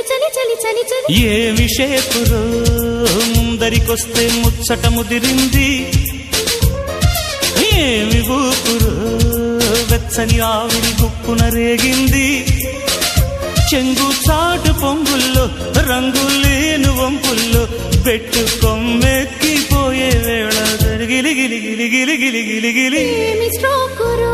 చలి చలి చలి చలి ఏమి షేపురో ముందరికొస్తే ముచ్చట ముదిరింది ఏమి ఊపురో వెచ్చని ఆవిరి గుప్పున రేగింది చెంగు చాటు పొంగుల్లో రంగులేను వంపుల్లో పెట్టు కొమ్మెక్కిపోయే వేళ గిలి గిలి గిలి గిలి గిలి గిలి గిలి ఏమి స్ట్రోకురో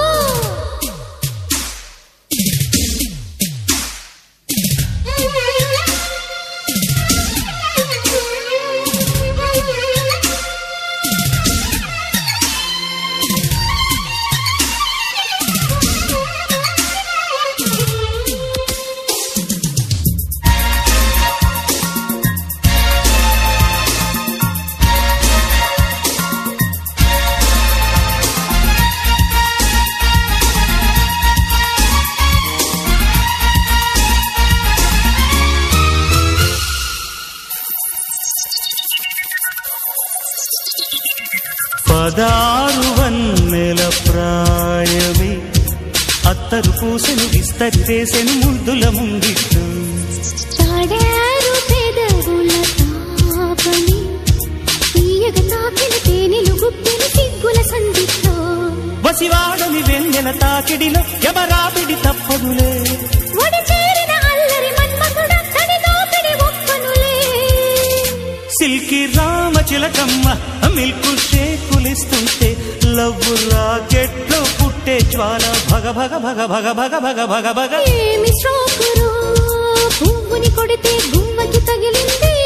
పదారు వన్నెల ప్రాయమే అత్తరు పూసెను విస్తరి వేసెను ముద్దుల ముంగిట్టు తాడారు పెదవుల తాపని తీయగ తాకిన తేనెలు గుప్పిన సిగ్గుల సందితో వసివాడని వెన్నెల తాకిడిలో ఎవరాపిడి తప్పదులే ఒడి చేరిన అల్లరి మన్మధుడ తడి దోపిడి ఒప్పనులే సిల్కి రామ చిలకమ్మ మిల్కు షేకులిస్తుంటే లవ్వు రాకెట్లో పుట్టే జ్వాల భగ భగ భగ భగ భగ భగ భగ భగ ఏమి స్ట్రోకురో పువ్వుని కొడితే గుమ్మకి తగిలింది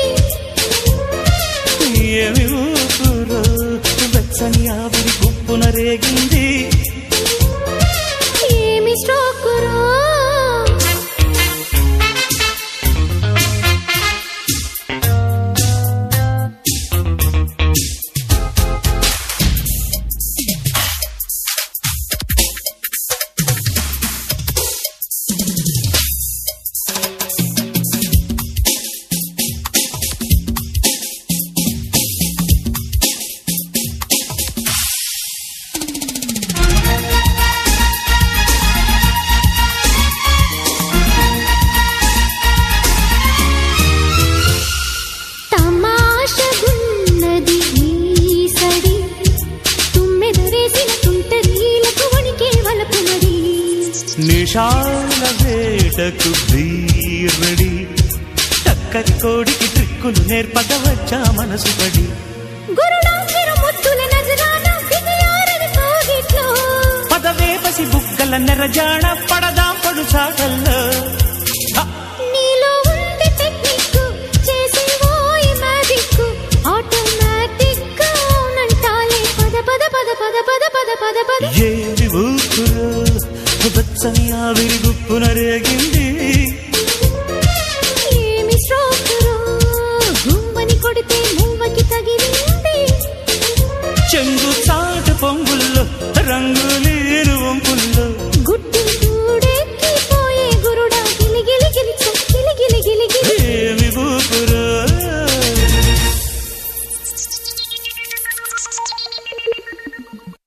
ఏమి ఊపురో వెచ్చని ఆవిరి గుప్పున రేగింది ఏమి స్ట్రోకురో తమాషగున్నది ఈ సడి తుమ్మెదరేసిన తుంటరీలకు వణికే వలపునడి నిషాల వేటకు ధీరడి చక్కరి కోడికి ట్రిక్కులు నేర్పగ వచ్చా మనసు పడి గురుడాంకిరు ముద్దుల నజరాన విజయారని కోగిట్లో పదవేపసి బుగ్గల నెరజాణ పడదాం పడు సాగల్లో హ! నీలో ఉంది టెక్నిక్ చేసే ఓయి మ్యాజిక్ ఆటోమేటిక్ అవునంటాలే పద పద పద పద పద పద పద పద ఏమి ఊపురో వెచ్చని ఆవిరి గుప్పున రేగింది